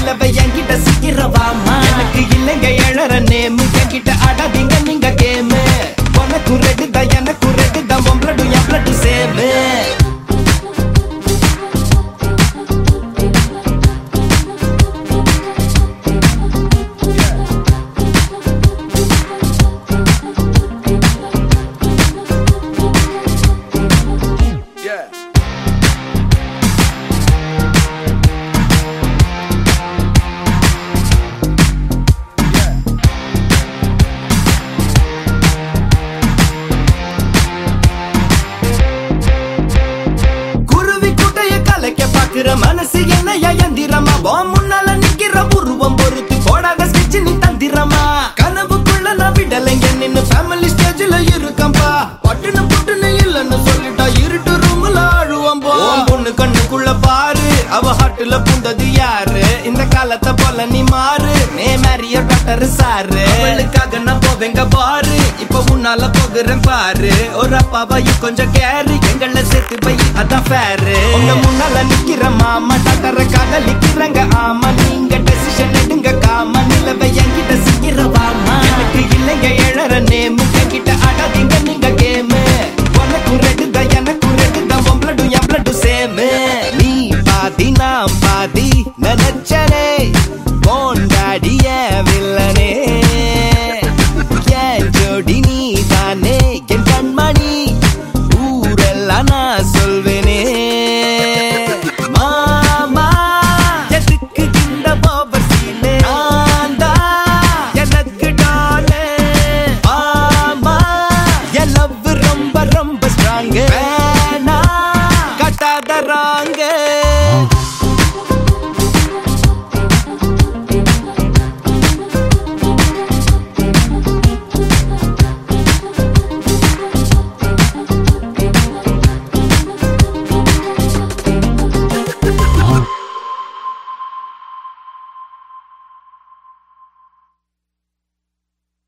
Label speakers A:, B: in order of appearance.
A: நிலவை என்கிட்ட சிக்கிறவாமா எனக்கு இல்லைங்க எழற நேமு என்கிட்ட ஆடாதீங்க நீங்க கேமு உனக்கு ரெடு தான் எனக்கு ரெடு தான் பொம்பளடும் எவ்வளவு சேமு
B: Yeah.
A: குருவி கூட்டைய கலைக்க பாக்குற மனசு என்னையா எந்திரமா வா முன்னால நிக்கிற உருவம் பொறுத்து போடாத ஸ்கெட்ச் நீ தந்திரமா கனவுக்குள்ள நான் விடலைங்க நின்னு ஃபேமிலி ஸ்டேஜ்ல இருக்கம்பா பட்டுன்னு புட்டுன்னு இல்லன்னு சொல்லிட்டா இருட்டு ரூம்ல அழுவம் போ உன் பொண்ணு கண்ணுக்குள்ள பாரு அவ ஹாட்டுல புந்தது யாரு இந்த காலத்தை போல நீ மாறு மே மேரிய டாக்டர் சாரு அவளுக்காக நான் போவேங்க பாரு இப்ப உன்னால போகிறேன் பாரு ஒரு அப்பாவையும் கொஞ்சம் கேரு எங்கள சேர்த்து போய் அதான் ஃபேரு உங்க முன்னால நிக்கிற மாமா டாக்டரை காதலிக்கிறங்க ஆமா நீங்க டெசிஷன் எடுங்க காமா நிலவை என்கிட்ட சிக்கிற வாமா எனக்கு இல்லைங்க எழற நேமு என்கிட்ட